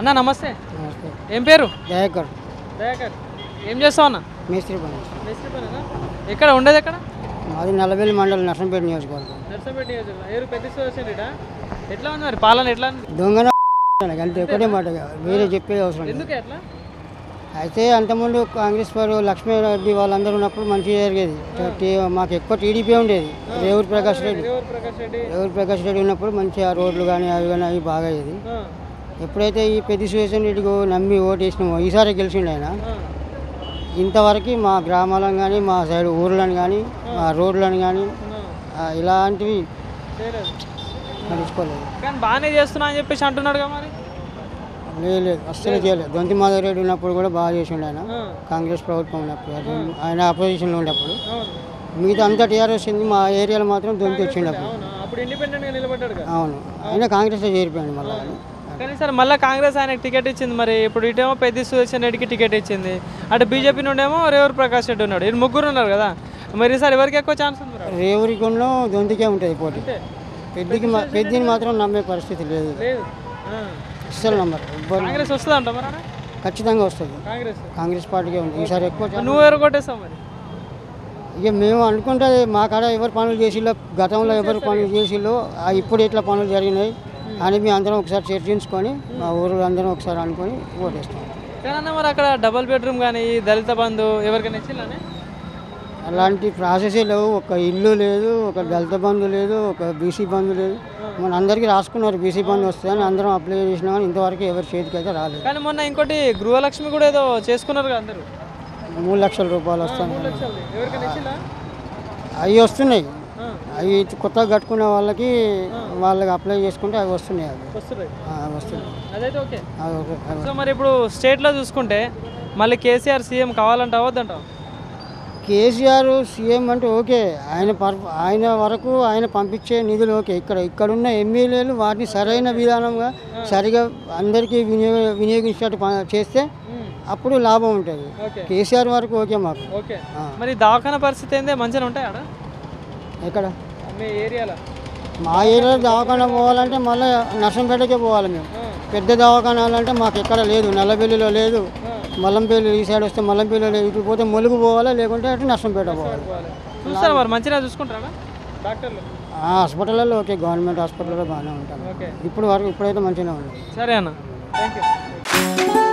అన్న నమస్తే నమస్తే ఏం పేరు దయాకర్ దయాకర్ ఏం చేస్తావు అన్న మేస్త్రి పని మేస్త్రి పనేనా? ఎక్కడ ఉండేది ఎక్కడ మాది నల్లబెల్లి మండలం నర్సంపేట నియోజకవర్గం నర్సంపేట నియోజకవర్గం ఏరు పెద్ద సోసేట ఎట్లా ఉంది మరి పాలన ఎట్లా ఉంది దొంగన అంతే ఒకటే మాట వేరే చెప్పే అవసరం లేదు ఎందుకు ఎట్లా అయితే అంతకుముందు కాంగ్రెస్ వారు లక్ష్మీరెడ్డి వాళ్ళందరూ ఉన్నప్పుడు మంచిగా జరిగేది టీ- మాకు ఎక్కువ టీడీపీ ఉండేది రేవూరు ప్రకాష్ రెడ్డి రేవూరు ప్రకాష్ రెడ్డి రేవూరు ప్రకాష్ రెడ్డి ఉన్నప్పుడు మంచిగా రోడ్లు కానీ అవి కానీ అవి బాగా అయ్యేది ఆ, ఎప్పుడైతే ఈ పెద్ద సురేషన్ రెడ్డికి నమ్మి ఓటేసినామో ఈసారి గెలిచిండు ఆయన ఆ, ఇంతవరకు మా గ్రామాలను కానీ మా సైడ్ ఊర్లను కానీ మా రోడ్లను కానీ ఆ, ఇలాంటివి చేయలేదు నడుచుకోలేదు కానీ బాగానే చేస్తున్నా అని చెప్పేసి అంటున్నాడుగా మరి లేదు లేదు అస్సలు చేయలేదు దొంతి మాధవ్ రెడ్డి ఉన్నప్పుడు కూడా బాగా చేసిండు ఆయన ఆ, కాంగ్రెస్ ప్రభుత్వం ఉన్నప్పుడు అది ఆయన అపోజిషన్లో ఉన్నప్పుడు అవును మిగతా అంతా టీఆర్ఎస్ ఉంది మా ఏరియాలో మాత్రం దొంతి వచ్చిండు అప్పుడు అవును అప్పుడు ఇండిపెండెంట్గా నిలబడ్డాడు కదా అవును ఆయన కాంగ్రెస్లో చేరిపోయాడు మళ్ళీ కానీ సార్ మళ్ళీ కాంగ్రెస్ ఆయనకి టికెట్ ఇచ్చింది మరి ఇప్పుడు ఇటేమో పెద్ద సుదర్శన్ రెడ్డికి టికెట్ ఇచ్చింది అటు బీజేపీ నుండేమో రేవూరు ప్రకాష్ రెడ్డి ఉన్నాడు ఇది ముగ్గురు ఉన్నారు కదా మరి సార్ ఎవరికి ఎక్కువ ఛాన్స్ ఉంది మరి? రేవురికొండలో దొంతికే ఉంటుంది పోటీ అంతే పెద్దకి మా- పెద్దని మాత్రం నమ్మే పరిస్థితి లేదు లేదు ఆ. అస్సలు నమ్మరు ఎవ్వరు కాంగ్రెస్ వస్తుంది అంట మరి ఆడ? ఖచ్చితంగా వస్తుంది కాంగ్రెస్ కాంగ్రెస్ పార్టీకే ఉంది ఈసారి ఎక్కువ ఛాన్స్ నువ్వు ఎవరు కొట్టేస్తావు మరి ఇక మేము అనుకుంటే మా కాడ ఎవరు పనులు చేసిల్లో గతంలో ఎవరు పనులు చేసిల్లో ఆ ఇప్పుడు ఇట్లా పనులు జరిగినాయి అని మేము అందరం ఒకసారి చర్చించుకొని మా ఊరు అందరం ఒకసారి అనుకొని ఓటేస్తాం కానీ అన్న మరి అక్కడ డబుల్ బెడ్రూమ్ కానీ దళిత బంధు ఎవరికైనా ఇచ్చిందని అలాంటి ప్రాసెసే లేవు ఒక ఇల్లు లేదు ఒక దళిత బంధు లేదు ఒక బీసీ బంధు లేదు మన అందరికీ రాసుకున్నారు బీసీ బంధు వస్తుందని అందరం అప్లై చేసినా కానీ ఇంతవరకు ఎవరి చేతికి అయితే రాలేదు కానీ మొన్న ఇంకోటి గృహలక్ష్మి కూడా ఏదో చేసుకున్నారు కదా అందరూ మూడు లక్షల రూపాయలు వస్తాయి ఎవరికైనా ఇచ్చిందా అవి వస్తున్నాయి ఆ, అవి కొత్తగా కట్టుకునే వాళ్ళకి వాళ్ళకి అప్లై చేసుకుంటే అవి వస్తున్నాయి అవి వస్తున్నాయి ఆ, అవి వస్తున్నాయి అదైతే ఓకే అవి ఒక- అవి సో మరి ఇప్పుడు స్టేట్లో చూసుకుంటే మళ్ళీ కేసీఆర్ సీఎం కావాలంటే అవద్దంటావు కేసీఆర్ సీఎం అంటే ఓకే ఆయన పర్ ఆయన వరకు ఆయన పంపించే నిధులు ఓకే ఇక్కడ ఇక్కడున్న ఎమ్మెల్యేలు వాటిని సరైన విధానంగా సరిగా అందరికీ వినియోగ వినియోగించేటట్టు ప- చేస్తే అప్పుడు లాభం ఉంటుంది ఓకే కేసీఆర్ వరకు ఓకే మాకు ఓకే ఆ. మరి దవాఖాన పరిస్థితి ఏందే మంచిగా ఉంటాయి ఆడ ఎక్కడ మీ ఏరియాలో మా ఏరియాలో దవాఖానా పోవాలంటే మళ్ళీ నర్సంపేటకే పోవాలి మేము పెద్ద దవాఖానాలు అంటే మాకు ఎక్కడ లేదు నల్లబెల్లిలో లేదు మల్లంపల్లి ఈ సైడ్ వస్తే మల్లంపల్లిలో లేదు ఇటు పోతే ములుగు పోవాలి లేకుంటే అటు నర్సంపేట పోవాలి చూస్తారా మరి మంచిగా చూసుకుంటారా డాక్టర్లు ఆ హాస్పిటల్లో ఓకే గవర్నమెంట్ హాస్పిటల్లో బాగానే ఉంటాను ఓకే ఇప్పుడు వరకు ఇప్పుడైతే మంచిగానే ఉంది సరే అన్న థ్యాంక్ యూ